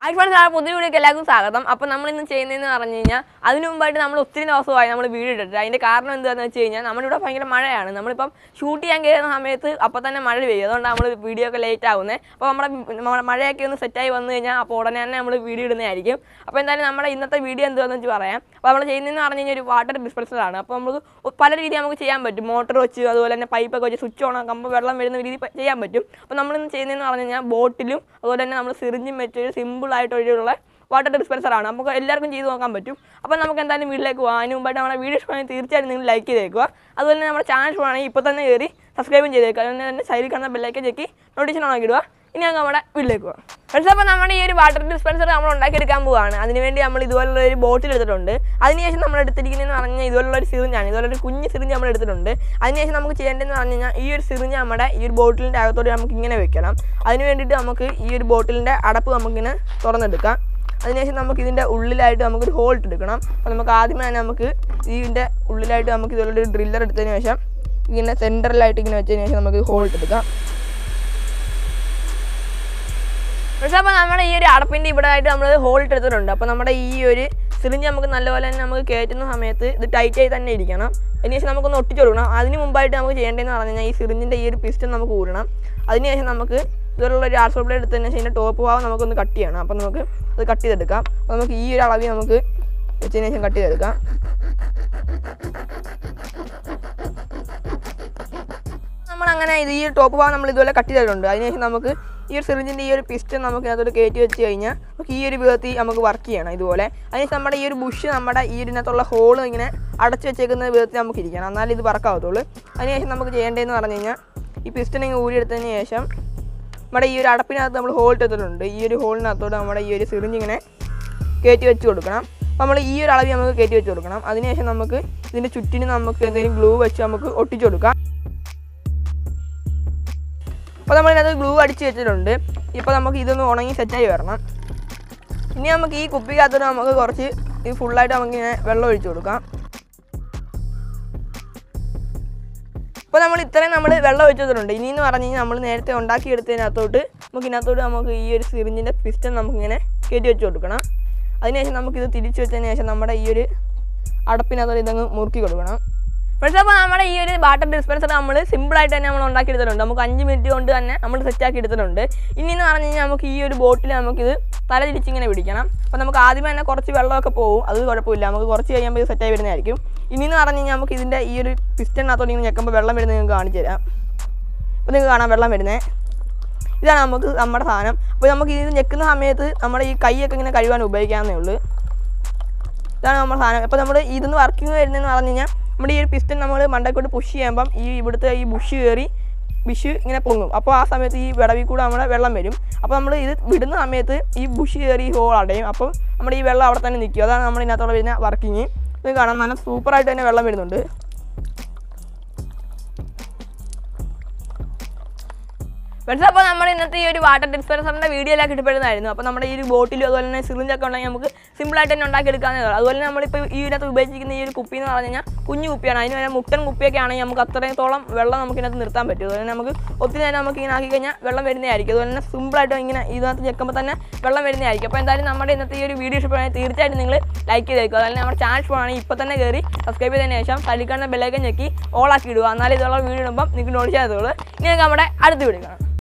iPhone sir പുതിയ വീഡിയോക്ക് എല്ലാവർക്കും സ്വാഗതം അപ്പോൾ നമ്മൾ ഇന്ന് ചെയ്യുന്നതെന്ന് പറഞ്ഞു കഴിഞ്ഞാൽ അതിന് മുമ്പായിട്ട് നമ്മൾ ഒത്തിരി ദിവസമായി നമ്മൾ വീഡിയോ ഇട്ടിട്ട് അതിൻ്റെ കാരണം എന്താണെന്ന് വെച്ച് കഴിഞ്ഞാൽ നമ്മുടെ ഇവിടെ ഭയങ്കര മഴയാണ് നമ്മളിപ്പം ഷൂട്ട് ചെയ്യാൻ കയറുന്ന സമയത്ത് അപ്പോൾ തന്നെ മഴ പെയ്യും അതുകൊണ്ട് നമ്മൾ വീഡിയോ ഒക്കെ ലേറ്റ് ആകുന്നത് അപ്പോൾ നമ്മുടെ നമ്മുടെ മഴയൊക്കെ ഒന്ന് സെറ്റായി വന്നു കഴിഞ്ഞാൽ അപ്പോൾ ഉടനെ തന്നെ നമ്മൾ വീഡിയോ ഇടുന്നതായിരിക്കും അപ്പോൾ എന്തായാലും നമ്മുടെ ഇന്നത്തെ വീഡിയോ എന്താണെന്ന് വെച്ച് പറയാം അപ്പോൾ നമ്മൾ ചെയ്യുന്നതെന്ന് പറഞ്ഞു കഴിഞ്ഞാൽ ഒരു വാട്ടർ ഡിസ്പെൻസറാണ് അപ്പോൾ നമുക്ക് പല രീതി നമുക്ക് ചെയ്യാൻ പറ്റും മോട്ടർ വെച്ച് അതുപോലെ തന്നെ പൈപ്പൊക്കെ വെച്ച് സ്വിച്ച് ഓൺ ആക്കുമ്പോൾ വെള്ളം വരുന്ന രീതി പ- ചെയ്യാൻ പറ്റും അപ്പോൾ നമ്മളിന്ന് ചെയ്യുന്നതെന്ന് പറഞ്ഞു കഴിഞ്ഞാൽ ബോട്ടിലും അതുപോലെ തന്നെ നമ്മൾ സിറിഞ്ചും വെച്ച് ഒരു സിമ്പിൾ ആയിട്ടൊരു വാട്ടർ ഡിസ്പെൻസർ ആണ് നമുക്ക് എല്ലാവർക്കും ചെയ്ത് നോക്കാൻ പറ്റും അപ്പോൾ നമുക്ക് എന്തായാലും വീട്ടിലേക്ക് പോകാം അതിന് മുമ്പായിട്ട് നമ്മുടെ വീഡിയോ ഇഷ്ടമാണെങ്കിൽ തീർച്ചയായും നിങ്ങൾ ലൈക്ക് ചെയ്തേക്കുക അതുപോലെ തന്നെ നമ്മുടെ ചാനൽ ഇഷ്ടമാണെങ്കിൽ ഇപ്പോൾ തന്നെ കയറി സബ്സ്ക്രൈബും ചെയ്തേക്കുക അതുപോലെ തന്നെ സൈഡിൽ കാണുന്ന ബെല്ലൈക്കൻ ചെക്കി നോട്ടിഫിക്കേഷൻ ഓൺ ആക്കിയിടുക ഇനി നമുക്ക് നമ്മുടെ വീട്ടിലേക്ക് പോകാം ഫ്രണ്ട്സ് അപ്പോൾ നമ്മുടെ ഈ ഒരു വാട്ടർ ഡിസ്പെൻസർ നമ്മൾ ഉണ്ടാക്കിയെടുക്കാൻ പോവുകയാണ് അതിനുവേണ്ടി നമ്മൾ ഇതുപോലുള്ള ഒരു ബോട്ടിൽ എടുത്തിട്ടുണ്ട് അതിനുശേഷം നമ്മൾ എടുത്തിരിക്കുന്നതെന്ന് പറഞ്ഞാൽ ഇതുപോലുള്ള ഒരു സിറിഞ്ചാണ് ഇതുപോലെ ഒരു കുഞ്ഞ് സിറിഞ്ച് നമ്മൾ എടുത്തിട്ടുണ്ട് അതിനുശേഷം നമുക്ക് ചെയ്യേണ്ടതെന്ന് പറഞ്ഞു കഴിഞ്ഞാൽ ഈ ഒരു സിറിഞ്ച് നമ്മുടെ ഈ ഒരു ബോട്ടിലിൻ്റെ അകത്തോട്ട് നമുക്ക് ഇങ്ങനെ വെക്കണം അതിന് വേണ്ടിയിട്ട് നമുക്ക് ഈ ഒരു ബോട്ടിലിൻ്റെ അടപ്പ് നമുക്കിങ്ങനെ തുറന്നെടുക്കാം അതിനുശേഷം നമുക്ക് ഇതിൻ്റെ ഉള്ളിലായിട്ട് നമുക്കൊരു ഹോൾ ഇട്ടെടുക്കണം അപ്പോൾ നമുക്ക് ആദ്യമേ തന്നെ നമുക്ക് ഇതിൻ്റെ ഉള്ളിലായിട്ട് നമുക്ക് ഇതുപോലെ ഒരു ഡ്രില്ലർ എടുത്തതിന് ശേഷം ഇങ്ങനെ സെൻറ്ററിലായിട്ട് ഇങ്ങനെ വെച്ചതിന് ശേഷം നമുക്ക് ഹോൾ ഇട്ടെടുക്കാം പക്ഷേ അപ്പോൾ നമ്മുടെ ഈ ഒരു അടപ്പിൻ്റെ ഇവിടെ ആയിട്ട് നമ്മൾ ഹോൾ എടുത്തിട്ടുണ്ട് അപ്പോൾ നമ്മുടെ ഈ ഒരു സിറിഞ്ച് നമുക്ക് നല്ലപോലെ തന്നെ നമുക്ക് കയറ്റുന്ന സമയത്ത് ഇത് ടൈറ്റായി തന്നെ ഇരിക്കണം അതിനുശേഷം നമുക്കൊന്ന് ഒട്ടിച്ചു കൊടുക്കണം അതിന് മുമ്പായിട്ട് നമുക്ക് ചെയ്യേണ്ടതെന്ന് പറഞ്ഞു കഴിഞ്ഞാൽ ഈ സിറിഞ്ചിൻ്റെ ഈ ഒരു പിസ്റ്റൺ നമുക്ക് ഊരണം അതിനുശേഷം നമുക്ക് ഇതുപോലുള്ള ഒരു ആർസോ ബ്ലേഡ് എടുത്തതിന് ശേഷം ഇതിൻ്റെ ടോപ്പ് ഭാഗം നമുക്കൊന്ന് കട്ട് ചെയ്യണം അപ്പോൾ നമുക്ക് അത് കട്ട് ചെയ്തെടുക്കാം അപ്പോൾ നമുക്ക് ഈ ഒരു അളവിൽ നമുക്ക് വെച്ചതിന് ശേഷം കട്ട് ചെയ്തെടുക്കാം നമ്മൾ അങ്ങനെ ഇത് ഈ ടോപ്പ് ഭാഗം നമ്മൾ ഇതുപോലെ കട്ട് ചെയ്തിട്ടുണ്ട് അതിനുശേഷം നമുക്ക് ഈ ഒരു സിറിഞ്ചിൻ്റെ ഈ ഒരു പിസ്റ്റൺ നമുക്ക് അതിനകത്തോട്ട് കയറ്റി വെച്ച് കഴിഞ്ഞാൽ നമുക്ക് ഈ ഒരു വിധത്തിൽ നമുക്ക് വർക്ക് ചെയ്യണം ഇതുപോലെ അതിനുശേഷം നമ്മുടെ ഈ ഒരു ബുഷ് നമ്മുടെ ഈ ഇതിനകത്തുള്ള ഹോൾ ഇങ്ങനെ അടച്ചു വെച്ചേക്കുന്ന വിധത്തിൽ നമുക്ക് ഇരിക്കണം എന്നാലും ഇത് വർക്കാവത്തുള്ളൂ അതിനുശേഷം നമുക്ക് ചെയ്യേണ്ടതെന്ന് പറഞ്ഞു കഴിഞ്ഞാൽ ഈ പിസ്റ്റൺ ഇങ്ങനെ ഊരിയെടുത്തതിന് ശേഷം നമ്മുടെ ഈ ഒരു അടപ്പിനകത്ത് നമ്മൾ ഹോൾ ഇട്ടിട്ടുണ്ട് ഈ ഒരു ഹോളിനകത്തോട്ട് നമ്മുടെ ഈ ഒരു സിറിഞ്ച് ഇങ്ങനെ കയറ്റി വെച്ച് കൊടുക്കണം അപ്പോൾ നമ്മൾ ഈ ഒരു അളവിൽ നമുക്ക് കയറ്റി വെച്ച് കൊടുക്കണം അതിനുശേഷം നമുക്ക് ഇതിൻ്റെ ചുറ്റിന് നമുക്ക് എന്തെങ്കിലും ഗ്ലൂ വെച്ച് നമുക്ക് ഒട്ടിച്ചു കൊടുക്കാം അപ്പോൾ നമ്മൾ ഇതിനകത്ത് ഗ്ലൂ അടിച്ച് വെച്ചിട്ടുണ്ട് ഇപ്പോൾ നമുക്ക് ഇതൊന്ന് ഉണങ്ങി സെറ്റായി വരണം ഇനി നമുക്ക് ഈ കുപ്പിക്കകത്തോട്ട് നമുക്ക് കുറച്ച് ഇത് ഫുള്ളായിട്ട് നമുക്ക് ഇങ്ങനെ വെള്ളം ഒഴിച്ചു കൊടുക്കാം ഇപ്പോൾ നമ്മൾ ഇത്രയും നമ്മൾ വെള്ളം ഒഴിച്ചു വെച്ചിട്ടുണ്ട് ഇനി എന്ന് പറഞ്ഞു കഴിഞ്ഞാൽ നമ്മൾ നേരത്തെ ഉണ്ടാക്കിയെടുത്തതിനകത്തോട്ട് നമുക്ക് ഇതിനകത്തോട്ട് നമുക്ക് ഈ ഒരു സിറിഞ്ചിൻ്റെ പിസ്റ്റൺ നമുക്കിങ്ങനെ കയറ്റി വെച്ച് കൊടുക്കണം അതിനുശേഷം നമുക്കിത് തിരിച്ച് വെച്ചതിന് ശേഷം നമ്മുടെ ഈ ഒരു അടപ്പിനകത്തോട്ട് ഇതങ്ങ് മുറുക്കി കൊടുക്കണം പക്ഷേ അപ്പോൾ നമ്മുടെ ഈ ഒരു വാട്ടർ ഡിസ്പെൻസർ നമ്മൾ സിമ്പിളായിട്ട് തന്നെ നമ്മൾ ഉണ്ടാക്കി എടുത്തിട്ടുണ്ട് നമുക്ക് അഞ്ച് മിനിറ്റ് കൊണ്ട് തന്നെ നമ്മൾ സെറ്റാക്കി എടുത്തിട്ടുണ്ട് ഇനി എന്ന് പറഞ്ഞു കഴിഞ്ഞാൽ നമുക്ക് ഈ ഒരു ബോട്ടിൽ നമുക്കിത് തല തിരിച്ചിങ്ങനെ പിടിക്കണം അപ്പോൾ നമുക്ക് ആദ്യമേ തന്നെ കുറച്ച് വെള്ളമൊക്കെ പോകും അത് കുഴപ്പമില്ല നമുക്ക് കുറച്ച് കഴിയുമ്പോൾ ഇത് സെറ്റായി വരുന്നതായിരിക്കും ഇനി എന്ന് പറഞ്ഞു കഴിഞ്ഞാൽ നമുക്ക് ഇതിൻ്റെ ഈ ഒരു പിസ്റ്റണിനകത്തോട്ട് ഇങ്ങനെ ഞെക്കുമ്പോൾ വെള്ളം വരുന്നത് നിങ്ങൾക്ക് കാണിച്ചു തരാം അപ്പോൾ നിങ്ങൾക്ക് കാണാം വെള്ളം വരുന്നത് ഇതാണ് നമുക്ക് നമ്മുടെ സാധനം അപ്പോൾ നമുക്ക് ഇത് ഞെക്കുന്ന സമയത്ത് നമ്മുടെ ഈ കൈയൊക്കെ ഇങ്ങനെ കഴുകാൻ ഉപയോഗിക്കാവുന്നേ ഉള്ളൂ ഇതാണ് നമ്മുടെ സാധനം അപ്പോൾ നമ്മൾ ഇതൊന്ന് വർക്കിംഗ് വരുന്നതെന്ന് പറഞ്ഞു കഴിഞ്ഞാൽ നമ്മുടെ ഈ ഒരു പിസ്റ്റൺ നമ്മൾ മണ്ടക്കോട്ട് പുഷ് ചെയ്യുമ്പം ഈ ഇവിടുത്തെ ഈ ബുഷ് കയറി ബിഷ് ഇങ്ങനെ പൊങ്ങും അപ്പോൾ ആ സമയത്ത് ഈ വിടവിൽ കൂടെ നമ്മുടെ വെള്ളം വരും അപ്പോൾ നമ്മൾ ഇത് വിടുന്ന സമയത്ത് ഈ ബുഷ് കയറി ഈ ഹോൾ അടയും അപ്പം നമ്മുടെ ഈ വെള്ളം അവിടെ തന്നെ നിൽക്കും അതാണ് നമ്മൾ ഇതിനകത്തോടെ വരുന്ന വർക്കിങ് ഇത് കാണാൻ നല്ല സൂപ്പറായിട്ട് തന്നെ വെള്ളം വരുന്നുണ്ട് പക്ഷേ അപ്പോൾ നമ്മൾ ഇന്നത്തെ ഈ ഒരു വാട്ടർ ഡിസ്പെൻസറിൻ്റെ വീഡിയോയിലൊക്കെ ഇഷ്ടപ്പെടുന്നതായിരുന്നു അപ്പോൾ നമ്മുടെ ഈ ഒരു ബോട്ടിലും അതുപോലെ തന്നെ സിറിഞ്ചൊക്കെ ഉണ്ടെങ്കിൽ നമുക്ക് സിമ്പിളായിട്ട് തന്നെ ഉണ്ടാക്കിയെടുക്കാവുന്നേ ഉള്ളൂ അതുപോലെ തന്നെ നമ്മളിപ്പോൾ ഈ ഇതിനകത്ത് ഉപയോഗിച്ചിരിക്കുന്ന ഈ ഒരു കുപ്പി എന്ന് പറഞ്ഞു കഴിഞ്ഞാൽ കുഞ്ഞു കുപ്പിയാണ് അതിന് വരെ മുട്ടൻ കുപ്പിയൊക്കെ ആണെങ്കിൽ നമുക്ക് അത്രത്തോളം വെള്ളം നമുക്ക് ഇതിനകത്ത് നിർത്താൻ പറ്റും അതുപോലെ തന്നെ നമുക്ക് ഒത്തിരി നേരം നമുക്ക് ഇങ്ങനെ ആക്കി കഴിഞ്ഞാൽ വെള്ളം വരുന്നതായിരിക്കും അതുപോലെ തന്നെ സിമ്പിളായിട്ട് ഇങ്ങനെ ഇതിനകത്ത് ചെക്കുമ്പോൾ തന്നെ വെള്ളം വരുന്നതായിരിക്കും അപ്പോൾ എന്തായാലും നമ്മുടെ ഇന്നത്തെ ഈ ഒരു വീഡിയോ ഇഷ്ടപ്പെടുകയാണെങ്കിൽ തീർച്ചയായിട്ടും നിങ്ങൾ ലൈക്ക് ചെയ്തേക്കുക അതുപോലെ നമ്മുടെ ചാനൽ ഇഷ്ടമാണെങ്കിൽ ഇപ്പോൾ തന്നെ കയറി സബ്സ്ക്രൈബ് ചെയ്തതിന് ശേഷം തലിക്കാണുന്ന ബെല്ലൈക്കൻ ഞെക്കി ഓളാക്കി ഇടുക എന്നാലും ഇതുള്ള വീഡിയോ ഇടുമ്പോൾ നിങ്ങൾക്ക് നോട്ടിച്ചാൽ ഇനി നമുക്ക് നമ്മുടെ അടുത്ത വീഡിയോ കാണാം